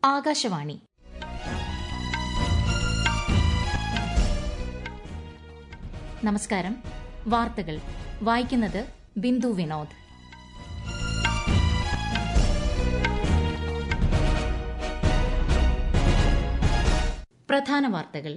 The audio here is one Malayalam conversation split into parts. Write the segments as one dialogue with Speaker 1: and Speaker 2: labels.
Speaker 1: ആകാശവാണി നമസ്കാരം വാർത്തകൾ വായിക്കുന്നത് ബിന്ദു വിനോദ് പ്രധാന വാർത്തകൾ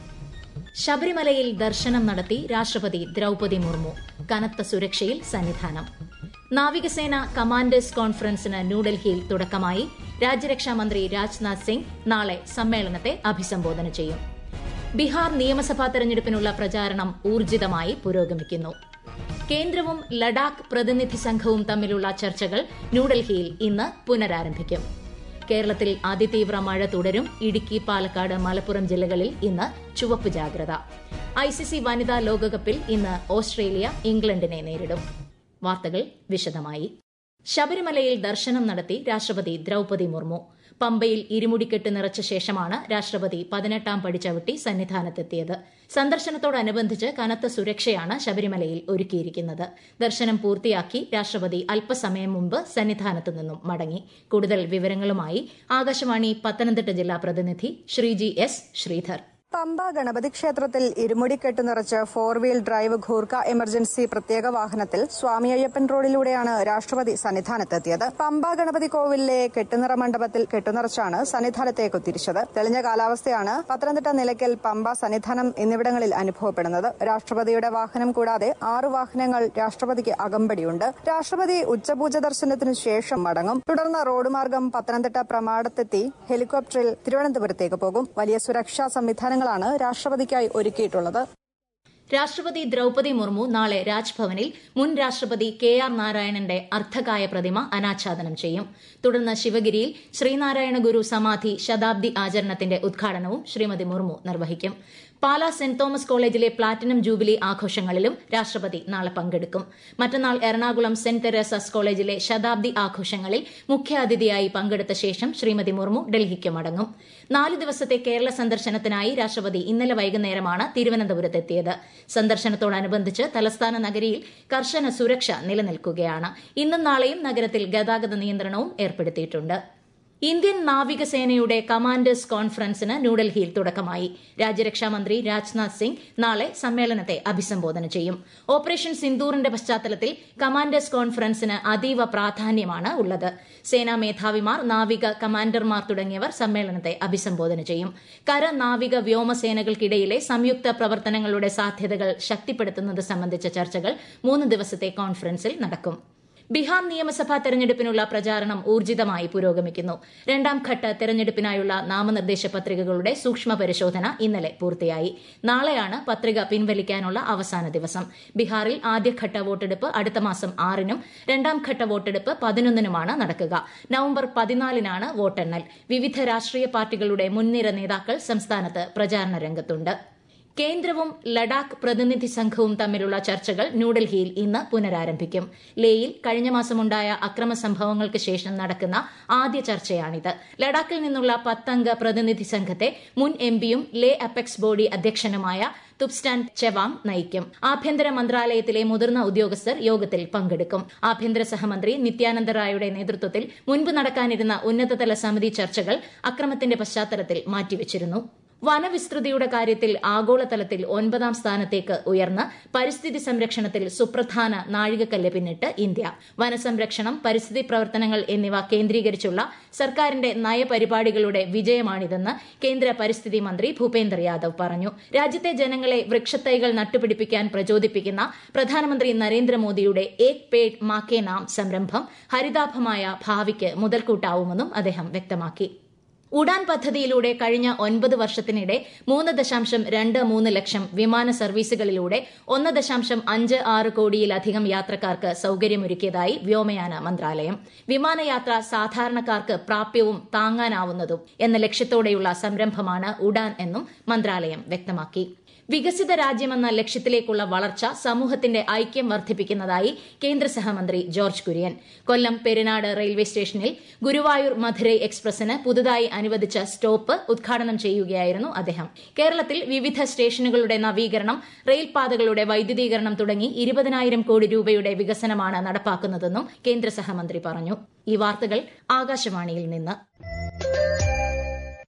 Speaker 1: ശബരിമലയിൽ ദർശനം നടത്തി രാഷ്ട്രപതി ദ്രൌപതി മുർമു കനത്ത സുരക്ഷയിൽ സന്നിധാനം നാവികസേന കമാൻഡേഴ്സ് കോൺഫറൻസിന് ന്യൂഡൽഹിയിൽ തുടക്കമായി രാജ്യരക്ഷാമന്ത്രി രാജ്നാഥ് സിംഗ് നാളെ സമ്മേളനത്തെ അഭിസംബോധന ചെയ്യും ബീഹാർ നിയമസഭാ തെരഞ്ഞെടുപ്പിനുള്ള പ്രചാരണം ഊർജിതമായി പുരോഗമിക്കുന്നു കേന്ദ്രവും ലഡാക്ക് പ്രതിനിധി സംഘവും തമ്മിലുള്ള ചർച്ചകൾ ന്യൂഡൽഹിയിൽ ഇന്ന് പുനരാരംഭിക്കും കേരളത്തിൽ അതിതീവ്ര മഴ തുടരും ഇടുക്കി പാലക്കാട് മലപ്പുറം ജില്ലകളിൽ ഇന്ന് ചുവപ്പ് ജാഗ്രത ഐസിസി വനിതാ ലോകകപ്പിൽ ഇന്ന് ഓസ്ട്രേലിയ ഇംഗ്ലണ്ടിനെ നേരിടും വാർത്തകൾ വിശദമായി ശബരിമലയിൽ ദർശനം നടത്തി രാഷ്ട്രപതി ദ്രൌപതി മുർമു പമ്പയിൽ ഇരുമുടിക്കെട്ട് നിറച്ച ശേഷമാണ് രാഷ്ട്രപതി പതിനെട്ടാം പടി ചവിട്ടി സന്നിധാനത്തെത്തിയത് സന്ദർശനത്തോടനുബന്ധിച്ച് കനത്ത സുരക്ഷയാണ് ശബരിമലയിൽ ഒരുക്കിയിരിക്കുന്നത് ദർശനം പൂർത്തിയാക്കി രാഷ്ട്രപതി അല്പസമയം മുമ്പ് സന്നിധാനത്തു നിന്നും മടങ്ങി കൂടുതൽ വിവരങ്ങളുമായി ആകാശവാണി പത്തനംതിട്ട ജില്ലാ പ്രതിനിധി ശ്രീജി എസ് ശ്രീധർ
Speaker 2: പമ്പ ഗണപതി ക്ഷേത്രത്തിൽ ഇരുമുടിക്കെട്ട് നിറച്ച് four wheel drive Gurkha emergency പ്രത്യേക വാഹനത്തിൽ സ്വാമി അയ്യപ്പൻ റോഡിലൂടെയാണ് രാഷ്ട്രപതി സന്നിധാനത്തെത്തിയത് പമ്പ ഗണപതി കോവിലിലെ കെട്ടുനിറ മണ്ഡപത്തിൽ കെട്ടുനിറച്ചാണ് സന്നിധാനത്തേക്ക് തിരിച്ചത് തെളിഞ്ഞ കാലാവസ്ഥയാണ് പത്തനംതിട്ട നിലയ്ക്കൽ പമ്പ സന്നിധാനം എന്നിവിടങ്ങളിൽ അനുഭവപ്പെടുന്നത് രാഷ്ട്രപതിയുടെ വാഹനം കൂടാതെ ആറ് വാഹനങ്ങൾ രാഷ്ട്രപതിക്ക് അകമ്പടിയുണ്ട് രാഷ്ട്രപതി ഉച്ചപൂജ ദർശനത്തിനു ശേഷം മടങ്ങും തുടർന്ന് റോഡ് മാർഗം പത്തനംതിട്ട പ്രമാടത്തെത്തി ഹെലികോപ്റ്ററിൽ തിരുവനന്തപുരത്തേക്ക് പോകും വലിയ സുരക്ഷാ സംവിധാനങ്ങൾ ങ്ങളാണ് രാഷ്ട്രപതിക്കായി ഒരുക്കിയിട്ടുള്ളത്
Speaker 1: രാഷ്ട്രപതി ദ്രൌപതി മുർമു നാളെ രാജ്ഭവനിൽ മുൻ രാഷ്ട്രപതി കെ ആർ നാരായണന്റെ അർദ്ധകായ പ്രതിമ അനാച്ഛാദനം ചെയ്യും തുടർന്ന് ശിവഗിരിയിൽ ശ്രീനാരായണ ഗുരു സമാധി ശതാബ്ദി ആചരണത്തിന്റെ ഉദ്ഘാടനവും ശ്രീമതി മുർമു നിർവഹിക്കും പാലാ സെന്റ് തോമസ് കോളേജിലെ പ്ലാറ്റിനം ജൂബിലി ആഘോഷങ്ങളിലും രാഷ്ട്രപതി നാളെ പങ്കെടുക്കും മറ്റന്നാൾ എറണാകുളം സെന്റ് തെരേസസ് കോളേജിലെ ശതാബ്ദി ആഘോഷങ്ങളിൽ മുഖ്യാതിഥിയായി പങ്കെടുത്ത ശേഷം ശ്രീമതി മുർമു ഡൽഹിക്ക് മടങ്ങും നാല് ദിവസത്തെ കേരള സന്ദർശനത്തിനായി രാഷ്ട്രപതി ഇന്നലെ വൈകുന്നേരമാണ് തിരുവനന്തപുരത്തെത്തിയത് സന്ദർശനത്തോടനുബന്ധിച്ച് തലസ്ഥാന നഗരിയിൽ കർശന സുരക്ഷ നിലനിൽക്കുകയാണ് ഇന്നും നാളെയും നഗരത്തിൽ ഗതാഗത നിയന്ത്രണവും ഏർപ്പെടുത്തിയിട്ടുണ്ട് ഇന്ത്യൻ നാവികസേനയുടെ കമാൻഡേഴ്സ് കോൺഫറൻസിന് ന്യൂഡൽഹിയിൽ തുടക്കമായി രാജ്യരക്ഷാമന്ത്രി രാജ്നാഥ് സിംഗ് നാളെ സമ്മേളനത്തെ അഭിസംബോധന ചെയ്യും ഓപ്പറേഷൻ സിന്ദൂറിന്റെ പശ്ചാത്തലത്തിൽ കമാൻഡേഴ്സ് കോൺഫറൻസിന് അതീവ പ്രാധാന്യമാണ് ഉള്ളത് സേനാ മേധാവിമാർ നാവിക കമാൻഡർമാർ തുടങ്ങിയവർ സമ്മേളനത്തെ അഭിസംബോധന ചെയ്യും കര നാവിക വ്യോമസേനകൾക്കിടയിലെ സംയുക്ത പ്രവർത്തനങ്ങളുടെ സാധ്യതകൾ ശക്തിപ്പെടുത്തുന്നത് സംബന്ധിച്ച ചർച്ചകൾ മൂന്ന് ദിവസത്തെ കോൺഫറൻസിൽ നടക്കും ബീഹാർ നിയമസഭാ തെരഞ്ഞെടുപ്പിനുള്ള പ്രചാരണം ഊർജിതമായി പുരോഗമിക്കുന്നു രണ്ടാം ഘട്ട തെരഞ്ഞെടുപ്പിനായുള്ള നാമനിർദ്ദേശ പത്രികകളുടെ സൂക്ഷ്മ പരിശോധന ഇന്നലെ പൂർത്തിയായി നാളെയാണ് പത്രിക പിൻവലിക്കാനുള്ള അവസാന ദിവസം ബീഹാറിൽ ആദ്യഘട്ട വോട്ടെടുപ്പ് അടുത്ത മാസം ആറിനും രണ്ടാം ഘട്ട വോട്ടെടുപ്പ് പതിനൊന്നിനുമാണ് നടക്കുക നവംബർ പതിനാലിനാണ് വോട്ടെണ്ണൽ വിവിധ രാഷ്ട്രീയ പാർട്ടികളുടെ മുൻനിര നേതാക്കൾ സംസ്ഥാനത്ത് പ്രചാരണ രംഗത്തുണ്ട് കേന്ദ്രവും ലഡാക്ക് പ്രതിനിധി സംഘവും തമ്മിലുള്ള ചർച്ചകൾ ന്യൂഡൽഹിയിൽ ഇന്ന് പുനരാരംഭിക്കും ലേയിൽ കഴിഞ്ഞ മാസമുണ്ടായ അക്രമ സംഭവങ്ങൾക്ക് ശേഷം നടക്കുന്ന ആദ്യ ചർച്ചയാണിത് ലഡാക്കിൽ നിന്നുള്ള പത്തംഗ പ്രതിനിധി സംഘത്തെ മുൻ എംപിയും ലേ അപ്പെക്സ് ബോഡി അധ്യക്ഷനുമായ തുബ്സ്റ്റാൻ ചെവാങ് നയിക്കും ആഭ്യന്തര മന്ത്രാലയത്തിലെ മുതിർന്ന ഉദ്യോഗസ്ഥർ യോഗത്തിൽ പങ്കെടുക്കും ആഭ്യന്തര സഹമന്ത്രി നിത്യാനന്ദ റായുടെ നേതൃത്വത്തിൽ മുൻപ് നടക്കാനിരുന്ന ഉന്നതതല സമിതി ചർച്ചകൾ അക്രമത്തിന്റെ പശ്ചാത്തലത്തിൽ മാറ്റിവച്ചിരുന്നു വനവിസ്തൃതിയുടെ കാര്യത്തിൽ ആഗോളതലത്തിൽ ഒൻപതാം സ്ഥാനത്തേക്ക് ഉയർന്ന് പരിസ്ഥിതി സംരക്ഷണത്തിൽ സുപ്രധാന നാഴികക്കല്ല് പിന്നിട്ട് ഇന്ത്യ വനസംരക്ഷണം പരിസ്ഥിതി പ്രവർത്തനങ്ങൾ എന്നിവ കേന്ദ്രീകരിച്ചുള്ള സർക്കാരിന്റെ നയപരിപാടികളുടെ വിജയമാണിതെന്ന് കേന്ദ്ര പരിസ്ഥിതി മന്ത്രി ഭൂപേന്ദർ യാദവ് പറഞ്ഞു രാജ്യത്തെ ജനങ്ങളെ വൃക്ഷത്തൈകൾ നട്ടുപിടിപ്പിക്കാൻ പ്രചോദിപ്പിക്കുന്ന പ്രധാനമന്ത്രി നരേന്ദ്രമോദിയുടെ ഏക് പേഡ് മാക്കേ നാം സംരംഭം ഹരിതാഭമായ ഭാവിക്ക് മുതൽക്കൂട്ടാവുമെന്നും അദ്ദേഹം വ്യക്തമാക്കി ഉഡാൻ പദ്ധതിയിലൂടെ കഴിഞ്ഞ ഒൻപത് വർഷത്തിനിടെ മൂന്ന് ദശാംശം രണ്ട് മൂന്ന് ലക്ഷം വിമാന സർവീസുകളിലൂടെ ഒന്ന് ദശാംശം അഞ്ച് ആറ് കോടിയിലധികം യാത്രക്കാർക്ക് സൌകര്യമൊരുക്കിയതായി വ്യോമയാന മന്ത്രാലയം വിമാനയാത്ര സാധാരണക്കാർക്ക് പ്രാപ്യവും താങ്ങാനാവുന്നതും എന്ന ലക്ഷ്യത്തോടെയുള്ള സംരംഭമാണ് ഉഡാൻ എന്നും മന്ത്രാലയം വ്യക്തമാക്കി വികസിത രാജ്യമെന്ന ലക്ഷ്യത്തിലേക്കുള്ള വളർച്ച സമൂഹത്തിന്റെ ഐക്യം വർദ്ധിപ്പിക്കുന്നതായി കേന്ദ്ര സഹമന്ത്രി ജോർജ് കുര്യൻ കൊല്ലം പെരിനാട് റെയിൽവേ സ്റ്റേഷനിൽ ഗുരുവായൂർ മധുരൈ എക്സ്പ്രസിന് പുതുതായി അനുവദിച്ച സ്റ്റോപ്പ് ഉദ്ഘാടനം ചെയ്യുകയായിരുന്നു അദ്ദേഹം കേരളത്തിൽ വിവിധ സ്റ്റേഷനുകളുടെ നവീകരണം റെയിൽപാതകളുടെ വൈദ്യുതീകരണം തുടങ്ങി ഇരുപതിനായിരം കോടി രൂപയുടെ വികസനമാണ് നടപ്പാക്കുന്നതെന്നും കേന്ദ്ര സഹമന്ത്രി പറഞ്ഞു ഈ വാർത്തകൾ ആകാശവാണിയിൽ നിന്ന്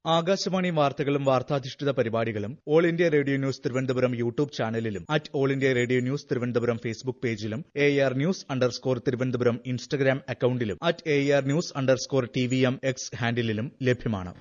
Speaker 3: ആകാശവാണി വാർത്തകളും വാർത്താധിഷ്ഠിത പരിപാടികളും all India radio news Thiruvananthapuram YouTube ചാനലിലും at all India radio news Thiruvananthapuram Facebook പേജിലും A R news underscore Thiruvananthapuram Instagram അക്കൌണ്ടിലും at A R news underscore T V M X ഹാൻഡിലും ലഭ്യമാണ്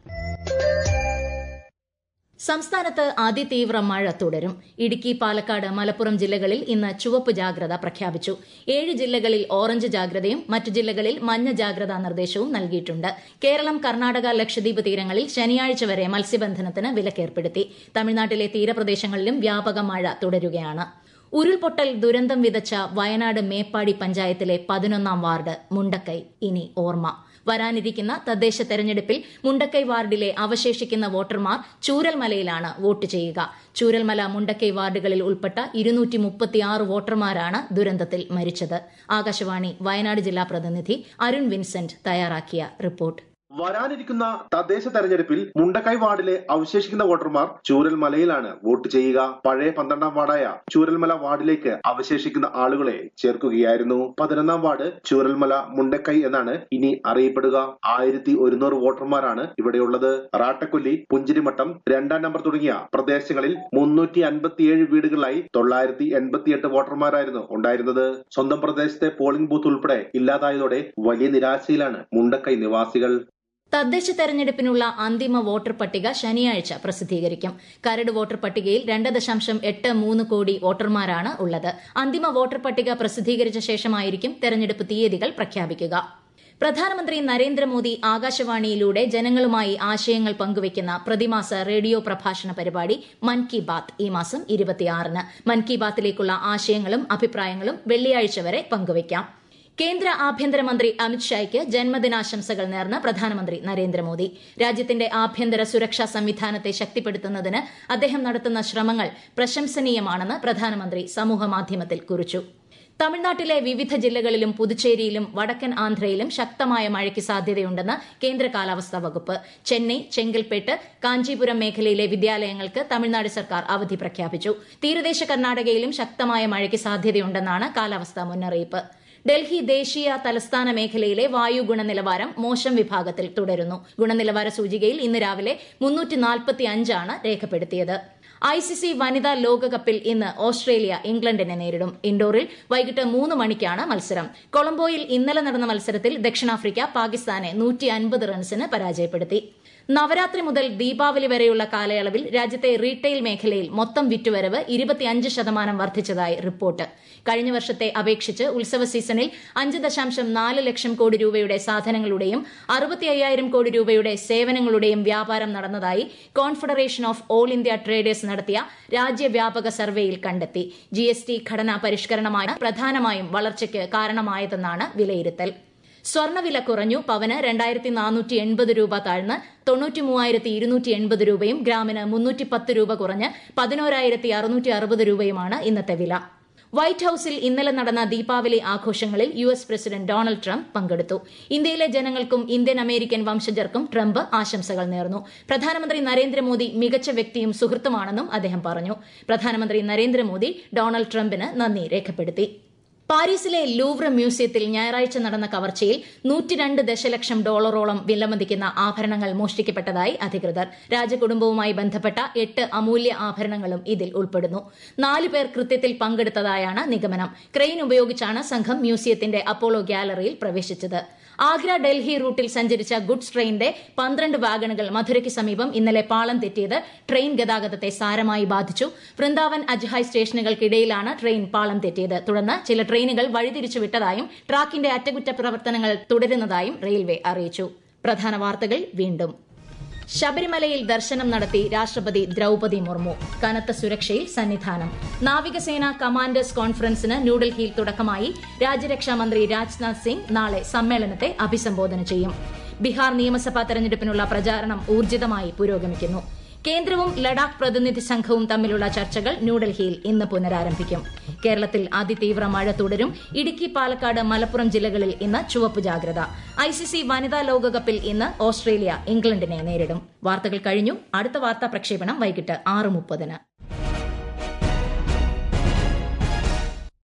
Speaker 1: സംസ്ഥാനത്ത് അതിതീവ്ര മഴ തുടരും ഇടുക്കി പാലക്കാട് മലപ്പുറം ജില്ലകളിൽ ഇന്ന് ചുവപ്പ് ജാഗ്രത പ്രഖ്യാപിച്ചു ഏഴ് ജില്ലകളിൽ ഓറഞ്ച് ജാഗ്രതയും മറ്റു ജില്ലകളിൽ മഞ്ഞ ജാഗ്രതാ നിർദ്ദേശവും നൽകിയിട്ടുണ്ട് കേരളം കർണാടക ലക്ഷദ്വീപ് തീരങ്ങളിൽ ശനിയാഴ്ച വരെ മത്സ്യബന്ധനത്തിന് വിലക്കേർപ്പെടുത്തി തമിഴ്നാട്ടിലെ തീരപ്രദേശങ്ങളിലും വ്യാപക മഴ തുടരുകയാണ് ഉരുൾപൊട്ടൽ ദുരന്തം വിതച്ച വയനാട് മേപ്പാടി പഞ്ചായത്തിലെ പതിനൊന്നാം വാർഡ് മുണ്ടക്കൈ ഇനി ഓർമ്മ വരാനിരിക്കുന്ന തദ്ദേശ തെരഞ്ഞെടുപ്പിൽ മുണ്ടക്കൈ വാർഡിലെ അവശേഷിക്കുന്ന വോട്ടർമാർ ചൂരൽമലയിലാണ് വോട്ട് ചെയ്യുക ചൂരൽമല മുണ്ടക്കൈ വാർഡുകളിൽ ഉൾപ്പെട്ട ഇരുന്നൂറ്റി മുപ്പത്തിയാറ് വോട്ടർമാരാണ് ദുരന്തത്തിൽ മരിച്ചത് ആകാശവാണി വയനാട് ജില്ലാ പ്രതിനിധി അരുൺ വിൻസെന്റ് തയ്യാറാക്കിയ റിപ്പോർട്ട്
Speaker 4: വരാനിരിക്കുന്ന തദ്ദേശ തെരഞ്ഞെടുപ്പിൽ മുണ്ടക്കൈ വാർഡിലെ അവശേഷിക്കുന്ന വോട്ടർമാർ ചൂരൽമലയിലാണ് വോട്ട് ചെയ്യുക പഴയ പന്ത്രണ്ടാം വാർഡായ ചൂരൽമല വാർഡിലേക്ക് അവശേഷിക്കുന്ന ആളുകളെ ചേർക്കുകയായിരുന്നു പതിനൊന്നാം വാർഡ് ചൂരൽമല മുണ്ടക്കൈ എന്നാണ് ഇനി അറിയപ്പെടുക ആയിരത്തി ഒരുന്നൂറ് വോട്ടർമാരാണ് ഇവിടെയുള്ളത് റാട്ടക്കൊല്ലി പുഞ്ചിരിമട്ടം രണ്ടാം നമ്പർ തുടങ്ങിയ പ്രദേശങ്ങളിൽ മുന്നൂറ്റി അൻപത്തിയേഴ് വീടുകളിലായി തൊള്ളായിരത്തി എൺപത്തിയെട്ട് വോട്ടർമാരായിരുന്നു ഉണ്ടായിരുന്നത് സ്വന്തം പ്രദേശത്തെ പോളിംഗ് ബൂത്ത് ഉൾപ്പെടെ ഇല്ലാതായതോടെ വലിയ നിരാശയിലാണ് മുണ്ടക്കൈ നിവാസികൾ
Speaker 1: തദ്ദേശ തെരഞ്ഞെടുപ്പിനുള്ള അന്തിമ വോട്ടർ പട്ടിക ശനിയാഴ്ച പ്രസിദ്ധീകരിക്കും കരട് വോട്ടർ പട്ടികയിൽ രണ്ട് ദശാംശം എട്ട് മൂന്ന് കോടി വോട്ടർമാരാണ് ഉള്ളത് അന്തിമ വോട്ടർ പട്ടിക പ്രസിദ്ധീകരിച്ച ശേഷമായിരിക്കും തെരഞ്ഞെടുപ്പ് തീയതികൾ പ്രഖ്യാപിക്കുക പ്രധാനമന്ത്രി നരേന്ദ്രമോദി ആകാശവാണിയിലൂടെ ജനങ്ങളുമായി ആശയങ്ങൾ പങ്കുവയ്ക്കുന്ന പ്രതിമാസ റേഡിയോ പ്രഭാഷണ പരിപാടി മൻ കി ബാത്ത് ഈ മാസം ഇരുപത്തിയാറിന് മൻ കി ബാത്തിലേക്കുള്ള ആശയങ്ങളും അഭിപ്രായങ്ങളും വെള്ളിയാഴ്ച വരെ പങ്കുവയ്ക്കാം കേന്ദ്ര ആഭ്യന്തരമന്ത്രി അമിത്ഷായ്ക്ക് ജന്മദിനാശംസകൾ നേർന്ന് പ്രധാനമന്ത്രി നരേന്ദ്രമോദി രാജ്യത്തിന്റെ ആഭ്യന്തര സുരക്ഷാ സംവിധാനത്തെ ശക്തിപ്പെടുത്തുന്നതിന് അദ്ദേഹം നടത്തുന്ന ശ്രമങ്ങൾ പ്രശംസനീയമാണെന്ന് പ്രധാനമന്ത്രി സമൂഹമാധ്യമത്തിൽ കുറിച്ചു തമിഴ്നാട്ടിലെ വിവിധ ജില്ലകളിലും പുതുച്ചേരിയിലും വടക്കൻ ആന്ധ്രയിലും ശക്തമായ മഴയ്ക്ക് സാധ്യതയുണ്ടെന്ന് കേന്ദ്ര കാലാവസ്ഥാ വകുപ്പ് ചെന്നൈ ചെങ്കൽപ്പേട്ട് കാഞ്ചീപുരം മേഖലയിലെ വിദ്യാലയങ്ങൾക്ക് തമിഴ്നാട് സർക്കാർ അവധി പ്രഖ്യാപിച്ചു തീരദേശ കർണാടകയിലും ശക്തമായ മഴയ്ക്ക് സാധ്യതയുണ്ടെന്നാണ് കാലാവസ്ഥാ മുന്നറിയിപ്പ് ഡൽഹി ദേശീയ തലസ്ഥാന മേഖലയിലെ വായു ഗുണനിലവാരം മോശം വിഭാഗത്തിൽ തുടരുന്നു ഗുണനിലവാര സൂചികയിൽ ഇന്ന് രാവിലെ മുന്നൂറ്റി അഞ്ചാണ് രേഖപ്പെടുത്തിയത് ഐ സി സി വനിതാ ലോകകപ്പിൽ ഇന്ന് ഓസ്ട്രേലിയ ഇംഗ്ലണ്ടിനെ നേരിടും ഇൻഡോറിൽ വൈകിട്ട് മൂന്ന് മണിക്കാണ് മത്സരം കൊളംബോയിൽ ഇന്നലെ നടന്ന മത്സരത്തിൽ ദക്ഷിണാഫ്രിക്ക പാകിസ്ഥാനെ നൂറ്റി അൻപത് റൺസിന് പരാജയപ്പെടുത്തി നവരാത്രി മുതൽ ദീപാവലി വരെയുള്ള കാലയളവിൽ രാജ്യത്തെ റീറ്റെയിൽ മേഖലയിൽ മൊത്തം വിറ്റുവരവ് ഇരുപത്തിയഞ്ച് ശതമാനം വർദ്ധിച്ചതായി റിപ്പോർട്ട് കഴിഞ്ഞ വർഷത്തെ അപേക്ഷിച്ച് ഉത്സവ സീസണിൽ അഞ്ച് ദശാംശം നാല് ലക്ഷം കോടി രൂപയുടെ സാധനങ്ങളുടെയും അറുപത്തി അയ്യായിരം കോടി രൂപയുടെ സേവനങ്ങളുടെയും വ്യാപാരം നടന്നതായി confederation of all India traders നടത്തിയ രാജ്യവ്യാപക സർവേയിൽ കണ്ടെത്തി ജി എസ് ടി ഘടനാ പരിഷ്കരണമാണ് പ്രധാനമായും വളർച്ചയ്ക്ക് കാരണമായതെന്നാണ് വിലയിരുത്തൽ സ്വർണ്ണവില കുറഞ്ഞു പവന് രണ്ടായിരത്തി നാനൂറ്റി എൺപത് രൂപ താഴ്ന്ന് തൊണ്ണൂറ്റി മൂവായിരത്തി ഇരുന്നൂറ്റി എൺപത് രൂപയും ഗ്രാമിന് മുന്നൂറ്റി പത്ത് രൂപ കുറഞ്ഞ് പതിനോരായിരത്തി അറുന്നൂറ്റി അറുപത് രൂപയുമാണ് ഇന്നത്തെ വില വൈറ്റ് ഹൌസിൽ ഇന്നലെ നടന്ന ദീപാവലി ആഘോഷങ്ങളിൽ U S president Donald Trump പങ്കെടുത്തു ഇന്ത്യയിലെ ജനങ്ങൾക്കും ഇന്ത്യൻ അമേരിക്കൻ വംശജർക്കും ട്രംപ് ആശംസകൾ നേർന്നു പ്രധാനമന്ത്രി നരേന്ദ്രമോദി മികച്ച വ്യക്തിയും സുഹൃത്തുമാണെന്നും അദ്ദേഹം പറഞ്ഞു പ്രധാനമന്ത്രി നരേന്ദ്രമോദി ഡൊണാൾഡ് ട്രംപിന് നന്ദി രേഖപ്പെടുത്തി പാരീസിലെ ലൂവ്ര മ്യൂസിയത്തിൽ ഞായറാഴ്ച നടന്ന കവർച്ചയിൽ നൂറ്റിരണ്ട് ദശലക്ഷം ഡോളറോളം വിലമതിക്കുന്ന ആഭരണങ്ങൾ മോഷ്ടിക്കപ്പെട്ടതായി അധികൃതർ രാജകുടുംബവുമായി ബന്ധപ്പെട്ട എട്ട് അമൂല്യ ആഭരണങ്ങളും ഇതിൽ ഉൾപ്പെടുന്നു നാല് പേർ കൃത്യത്തിൽ പങ്കെടുത്തതായാണ് നിഗമനം ക്രെയിൻ ഉപയോഗിച്ചാണ് സംഘം മ്യൂസിയത്തിന്റെ അപ്പോളോ ഗാലറിയിൽ പ്രവേശിച്ചത് ആഗ്ര ഡൽഹി റൂട്ടിൽ സഞ്ചരിച്ച ഗുഡ്സ് ട്രെയിനിന്റെ പന്ത്രണ്ട് വാഗണുകൾ മധുരയ്ക്ക് സമീപം ഇന്നലെ പാളം തെറ്റിയത് ട്രെയിൻ ഗതാഗതത്തെ സാരമായി ബാധിച്ചു വൃന്ദാവൻ അജ്ഹായ് സ്റ്റേഷനുകൾക്കിടയിലാണ് ട്രെയിൻ പാളം തെറ്റിയത് തുടർന്ന് ചില ട്രെയിനുകൾ വഴിതിരിച്ചു വിട്ടതായും ട്രാക്കിന്റെ അറ്റകുറ്റപ്രവർത്തനങ്ങൾ തുടരുന്നതായും റെയിൽവേ അറിയിച്ചു പ്രധാന വാർത്തകൾ വീണ്ടും ശബരിമലയിൽ ദർശനം നടത്തി രാഷ്ട്രപതി ദ്രൌപതി മുർമു കനത്ത സുരക്ഷയിൽ സന്നിധാനം നാവികസേന കമാൻഡേഴ്സ് കോൺഫറൻസിന് ന്യൂഡൽഹിയിൽ തുടക്കമായി രാജ്യരക്ഷാമന്ത്രി രാജ്നാഥ് സിംഗ് നാളെ സമ്മേളനത്തെ അഭിസംബോധന ചെയ്യും ബീഹാർ നിയമസഭാ തെരഞ്ഞെടുപ്പിനുള്ള പ്രചാരണം ഊർജിതമായി പുരോഗമിക്കുന്നു കേന്ദ്രവും ലഡാക്ക് പ്രതിനിധി സംഘവും തമ്മിലുള്ള ചർച്ചകൾ ന്യൂഡൽഹിയിൽ ഇന്ന് പുനരാരംഭിക്കും കേരളത്തിൽ അതിതീവ്ര മഴ തുടരും ഇടുക്കി പാലക്കാട് മലപ്പുറം ജില്ലകളിൽ ഇന്ന് ചുവപ്പ് ജാഗ്രത ഐസിസി വനിതാ ലോകകപ്പിൽ ഇന്ന് ഓസ്ട്രേലിയ ഇംഗ്ലണ്ടിനെ നേരിടും വാർത്തകൾ കഴിഞ്ഞു അടുത്ത വാർത്താ പ്രക്ഷേപണം വൈകിട്ട് ആറ് മുപ്പതിന്